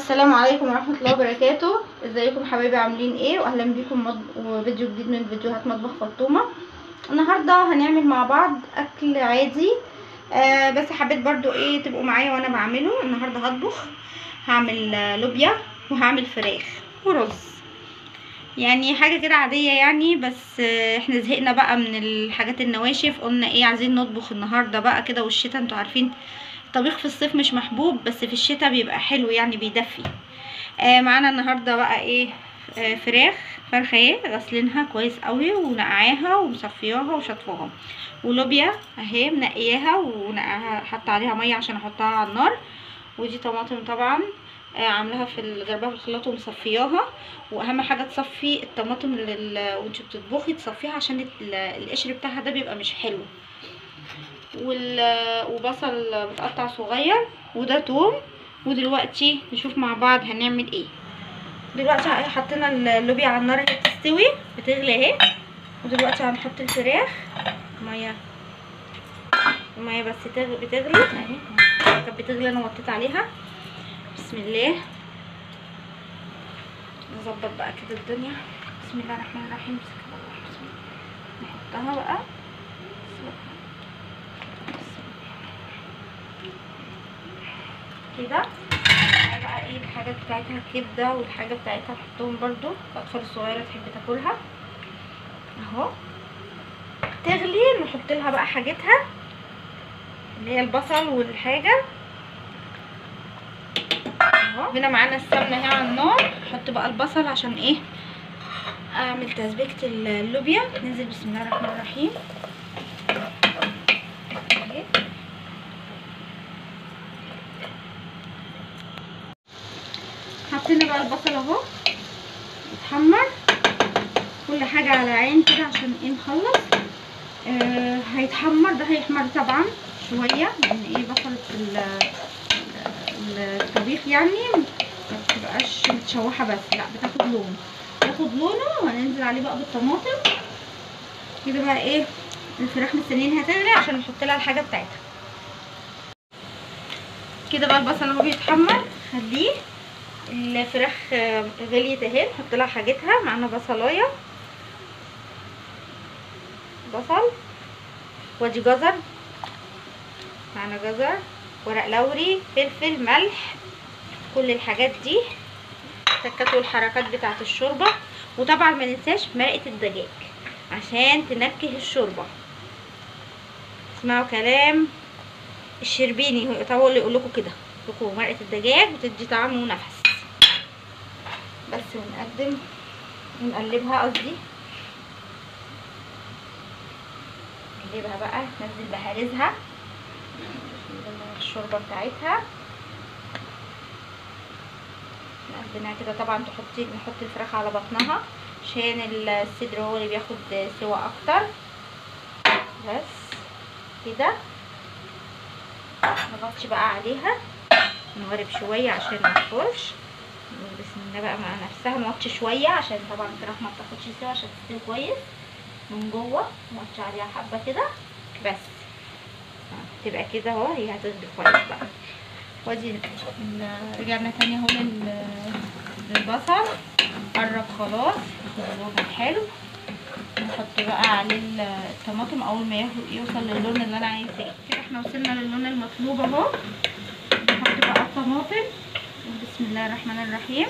السلام عليكم ورحمة الله وبركاته ازيكم حبايبي عاملين ايه واهلا بيكم مض... وفيديو جديد من فيديوهات مطبخ فاطمة النهاردة هنعمل مع بعض اكل عادي آه بس حبيت برضو ايه تبقوا معايا وانا بعمله النهاردة هطبخ هعمل آه، لوبيا وهعمل فراخ ورز يعني حاجة كده عادية يعني بس آه، احنا زهقنا بقى من الحاجات النواشف قلنا ايه عايزين نطبخ النهاردة بقى كده والشتا انتوا عارفين الطبيخ في الصيف مش محبوب بس في الشتاء بيبقى حلو يعني بيدفي آه معانا النهارده بقى ايه آه فراخ فرخه ايه غسلينها كويس قوي ونقعاها ومصفياها وشطفاها ولوبيا اهي منقياها ونقعها حاطه عليها ميه عشان احطها على النار ودي طماطم طبعا آه عاملاها في ال- ضربها في الخلاط ومصفياها واهم حاجه تصفي الطماطم لل... وانت بتطبخي تصفيها عشان ال- القشر بتاعها ده بيبقى مش حلو وال... وبصل متقطع صغير وده توم ودلوقتي نشوف مع بعض هنعمل ايه دلوقتي اهي حطينا اللوبيا على النار هي بتستوي بتغلي اهي ودلوقتي هنحط الفراخ ميه الميه بس تغ... بتغلي اهي كانت بتغلي انا وطيت عليها بسم الله نظبط بقى كده الدنيا بسم الله الرحمن الرحيم بسم الله بسم الله. نحطها بقى كده بقى ايه الحاجات بتاعتها الكبده والحاجه بتاعتها نحطهم برضو الاطفال الصغيره تحب تاكلها اهو تغلي نحط لها بقى حاجتها اللي هي البصل والحاجه اهو هنا معانا السمنه اهي على النار نحط بقى البصل عشان ايه اعمل تسبيكه اللوبيا ننزل بسم الله الرحمن الرحيم اهي حطينا بقى البصل اهو يتحمر كل حاجة على عين كده عشان ايه نخلص آه هيتحمر ده هيحمر طبعا شوية لان ايه بصلة ال- ال- الطبيخ يعني ما بتبقاش متشوحة بس لا بتاخد لون ياخد لونه وهننزل عليه بقى بالطماطم كده بقى ايه الفراخ مستنيين هتغلي عشان نحط لها الحاجة بتاعتها كده بقى البصل اهو بيتحمر خليه الفراخ آه، غليت اهي نحط لها حاجتها معانا بصلايه بصل وادي جزر معانا جزر ورق لوري فلفل ملح كل الحاجات دي التكات والحركات بتاعه الشوربه وطبعا ما ننساش مرقه الدجاج عشان تنكه الشوربه اسمعوا كلام الشربيني هو طبعا اللي يقول لكم كده لكم مرقه الدجاج بتدي طعم ونفس بس ونقدم ونقلبها قصدي نقلبها بقى ننزل بهارزها الشوربه بتاعتها نقدمها كده طبعا تحطي نحط الفراخ على بطنها عشان الصدر هو اللي بياخد سوا اكتر بس كده نغطي بقى عليها نغرب شويه عشان ما تفورش بسم الله بقى مع نفسها نوطي شويه عشان طبعا الفراخ ما بتاخدش سوا عشان تستوي كويس من جوه نوطي عليها حبه كده بس آه، تبقى كده اهو هي هتغلي كويس بقى وادي ال- رجعنا تاني اهو لل- للبصل قرب خلاص ياخد لون حلو نحط بقى عليه ال- الطماطم اول ما ياخد يوصل للون اللي انا عايزاه كده احنا وصلنا للون المطلوب اهو نحط بقى الطماطم بسم الله الرحمن الرحيم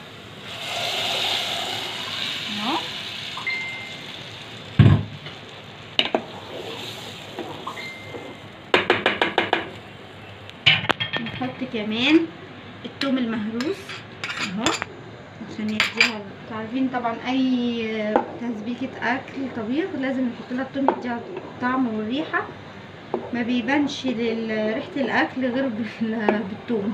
اهو نحط كمان التوم المهروس اهو عشان يديها انتوا عارفين طبعا اي تسبيكة اكل طبيخ لازم نحط لها التوم يديها الطعم والريحة ما بيبانش لل- ريحة الاكل غير بال- بالثوم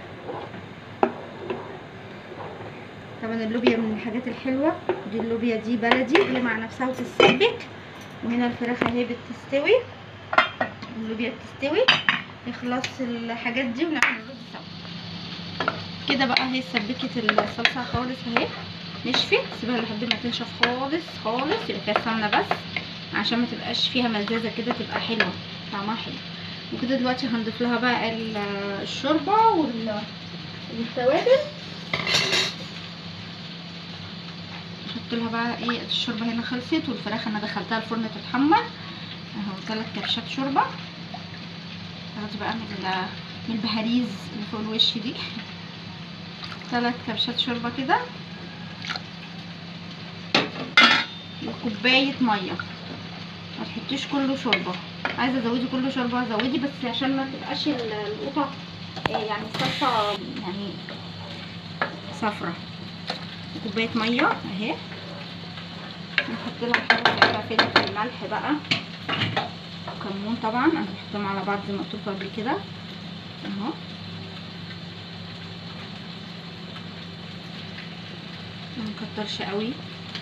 طبعا اللوبيا من الحاجات الحلوة دي اللوبيا دي بلدي اللي مع نفسها وتتسبك وهنا الفراخ اهي بتستوي اللوبيا بتستوي نخلص الحاجات دي ونعمل الرز سوا كده بقى اهي سبكت الصلصة خالص اهي نشفت سيبها لحد ما تنشف خالص خالص يبقى فيها سمنة بس عشان ما تبقاش فيها مزازة كده تبقى حلوة طعمها حلو وكده دلوقتي هنضيف لها بقى ال- الشوربة وال والتوابل احط لها بقى ايه الشوربه هنا خلصت والفراخ انا دخلتها الفرن تتحمر اهو ثلاث كبشات شوربه تاخدي بقى من ال- من البهاريز اللي فوق الوش دي ثلاث كبشات شوربه كده وكوبايه ميه ما تحطيش كله شوربه عايزه تزودي كله شوربه زودي بس عشان ما تبقاش ال- القطع آه، يعني صلصه يعني صفرة كوبايه ميه اهي نحط لها حاجه بقى فلفل ملح بقى وكمون طبعا انا بحطهم على بعض زي ما قلت لكم قبل كده اهو ما نكترش قوي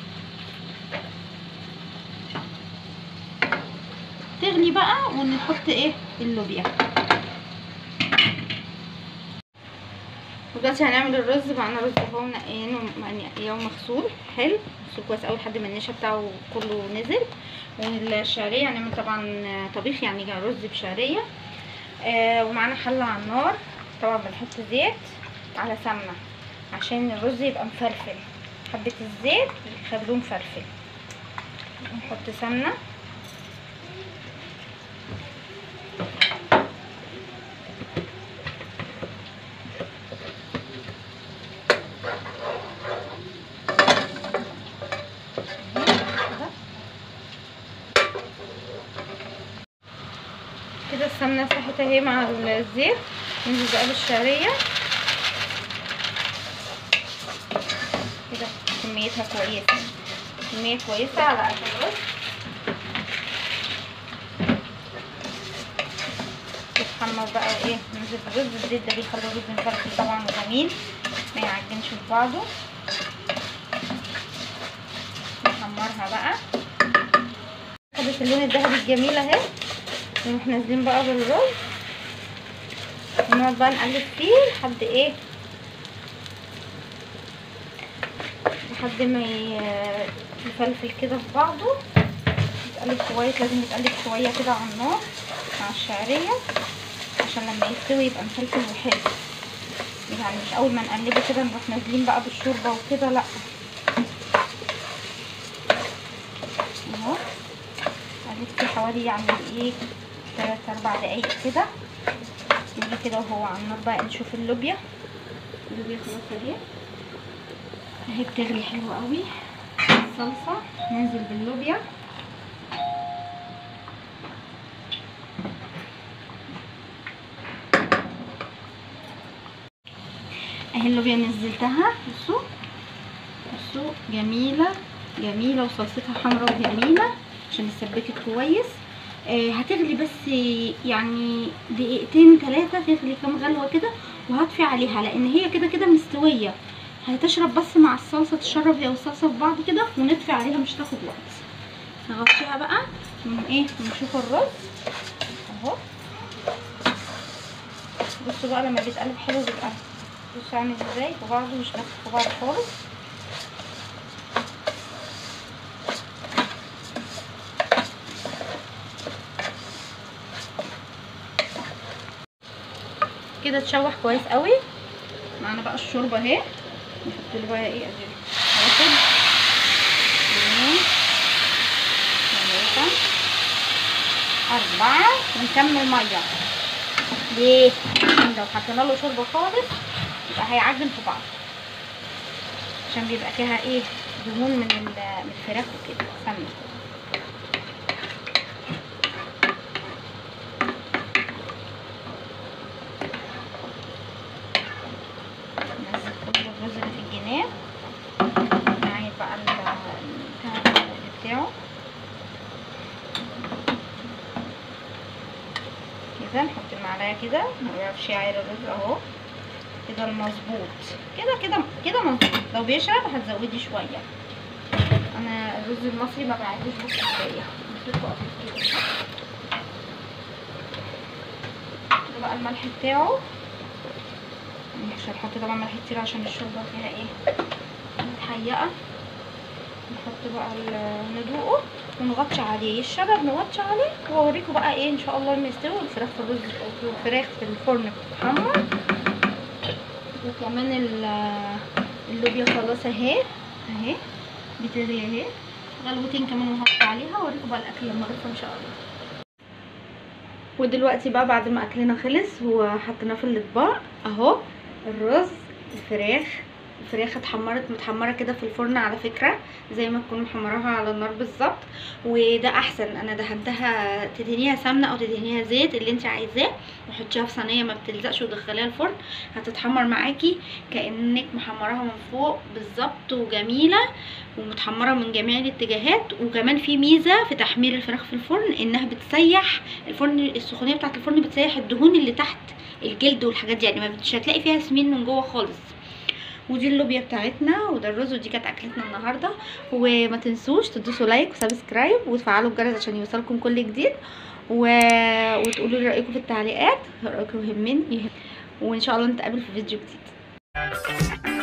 تغلي بقى ونحط ايه اللوبيا ودلوقتي هنعمل الرز معانا رز اهو منقيينه منقياه مغسول حلو مغسول كويس قوي لحد ما النشا بتاعه كله نزل والشعريه هنعمل طبعا طبيخ يعني رز بشعريه آه ومعانا حله على النار طبعا بنحط زيت على سمنه عشان الرز يبقى مفلفل حبه الزيت يخلوه مفلفل نحط سمنه كده السمنه ساحت اهي مع الزيت ننزل بقى بالشعريه كده كميتها كويسه كميه كويسه على قد الرز تتحمر بقى ايه ننزل بالرز الزيت ده بيخلي الرز مفلفل طبعا وجميل ما يعجنش في بعضه نحمرها بقى خدت اللون الذهبي الجميل اهي نروح نازلين بقى بالرز ونقعد بقى نقلب فيه لحد ايه لحد ما ي- يفلفل كده في بعضه يتقلب كويس لازم يتقلب شوية كده على النار مع الشعرية عشان لما يستوي يبقى مفلفل وحلو يعني مش اول ما نقلبه كده نروح نازلين بقى بالشوربة وكده لا اهو قلبت حوالي يعني ايه تلات اربع دقايق كده نيجي كده وهو على النار بقى نشوف اللوبيا اللوبيا خلاص اهي اهي بتغلي حلو قوي الصلصة ننزل باللوبيا اهي اللوبيا نزلتها بصوا بصوا جميلة جميلة وصلصتها حمرا وجميلة عشان اتسبكت كويس آه هتغلي بس يعني دقيقتين ثلاثة تغلي كام غلوة كده وهطفي عليها لان هي كده كده مستوية هتشرب بس مع الصلصة تشرب هي والصلصة في بعض كده ونطفي عليها مش تاخد وقت نغطيها بقى من ايه ونشوف الرز اهو بصوا بقى لما بيتقلب حلو بيبقى بصوا عامل ازاي في بعضه مش ماسك في بعض خالص كده اتشوح كويس قوي معانا بقى الشوربه اهي نحط له بقى ايه ادي واحد اثنين ثلاثة أربعة ونكمل مية ليه؟ عشان لو حطينا له شوربة خالص يبقى هيعجن في بعض عشان بيبقى فيها ايه دهون من ال- من الفراخ وكده سمنة ننزل كل الرز اللي في الجناب معايا بقى ال- بتاع بتاعه كده نحط المعلقه كده نقرب شعير الرز اهو كده المظبوط كده كده كده مظبوط لو بيشرب هتزودي شويه انا الرز المصري ما بعدوش بس كفايه نسيبه قبل كده كده بقى الملح بتاعه مش هنحط طبعا ملح كتير عشان الشوربه فيها ايه متحيقه نحط بقى ال- ندوقه ونغطي عليه الشبب نغطي عليه واوريكم بقى ايه ان شاء الله لما يستوي الفراخ في الرز والفراخ في الفرن بتتحمر وكمان ال- اللوبيا خلاص اهي اهي بتغلي اهي غلوتين كمان وهحط عليها واوريكم بقى الاكل لما اضيفه ان شاء الله ودلوقتي بقى بعد ما اكلنا خلص وحطيناه في الاطباق اهو الرز الفراخ الفراخ اتحمرت متحمره كده في الفرن على فكره زي ما تكون محمراها على النار بالظبط وده احسن انا دهنتها تدهنيها سمنه او تدهنيها زيت اللي انت عايزاه وحطيها في صينيه ما بتلزقش ودخليها الفرن هتتحمر معاكي كانك محمراها من فوق بالظبط وجميله ومتحمره من جميع الاتجاهات وكمان في ميزه في تحمير الفراخ في الفرن انها بتسيح الفرن السخونيه بتاعه الفرن بتسيح الدهون اللي تحت الجلد والحاجات دي يعني مش هتلاقي فيها سمين من جوه خالص ودي اللوبيا بتاعتنا وده الرز ودي كانت اكلتنا النهارده وما تنسوش تدوسوا لايك وسبسكرايب وتفعلوا الجرس عشان يوصلكم كل جديد و... وتقولوا لي رايكم في التعليقات رايكم يهمني يهم. وان شاء الله نتقابل في فيديو جديد